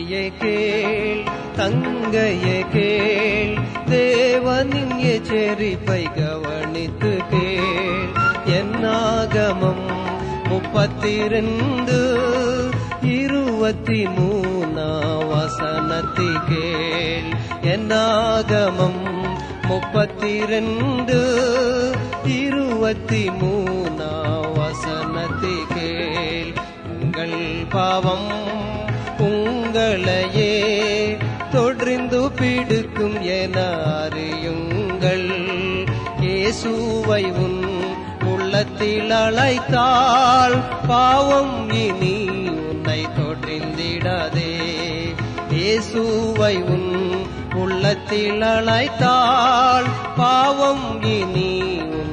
தம்பியே கேள் தங்கையே கேள் தேவனின் எச்சரிப்பை கவனித்து கேள் என்னாகமம் முப்பத்தி ரெண்டு இருபத்தி மூணா வசனத்தி கேள் என்னாகமம் முப்பத்தி ரெண்டு இருபத்தி மூணா வசனத்தி கேள் உங்கள் பாவம் உங்களையே தொடர்ந்து பிடிக்கும் என அறியுங்கள் இயேசுவை உன் உள்ளத்தில் அழைத்தால் பாவம் இனி உன்னை தொடர்ந்திடாதே இயேசுவை உன் உள்ளத்தில் அழைத்தால் பாவம் இனி உன்னை